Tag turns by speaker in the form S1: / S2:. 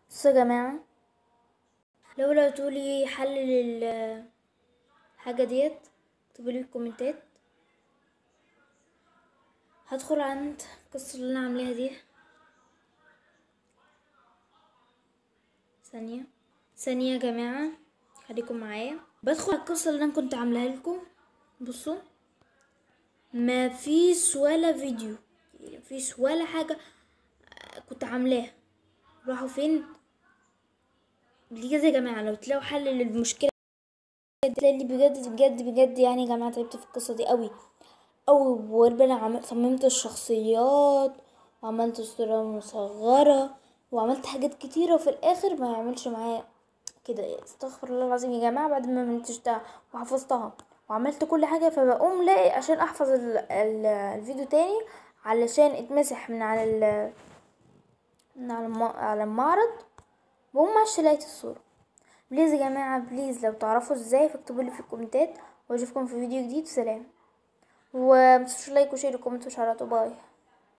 S1: بصوا يا جماعة لو لقيتولي حل للحاجة ديت اكتبولي في الكومنتات هدخل عند القصة اللي انا عاملاها دي ثانية ثانية يا جماعة خليكم معايا بدخل على القصة اللي انا كنت عاملاها لكم بصوا ما فيش ولا فيديو ما فيش ولا حاجة كنت عاملاها راحوا فين دي كده يا جماعة لو تلاقوا حل للمشكلة اللي بجد بجد بجد يعني يا جماعة تعبت في القصة دي قوي قوي وربنا عمل صممت الشخصيات وعملت صورة مصغرة وعملت حاجات كتيرة وفي الآخر ما يعملش معايا كده استغفر الله العظيم يا جماعة بعد ما منتجتها وحفظتها وعملت كل حاجة فبقوم لاقي عشان احفظ ال ال الفيديو تاني علشان اتمسح من على ال من على, الم... على المعرض بقوم ماشي لقيت الصورة بليز يا جماعة بليز لو تعرفوا ازاي فاكتبولي في الكومنتات واشوفكم في فيديو جديد سلام ومتنسوش لايك وشير وكومنت وشعرات باي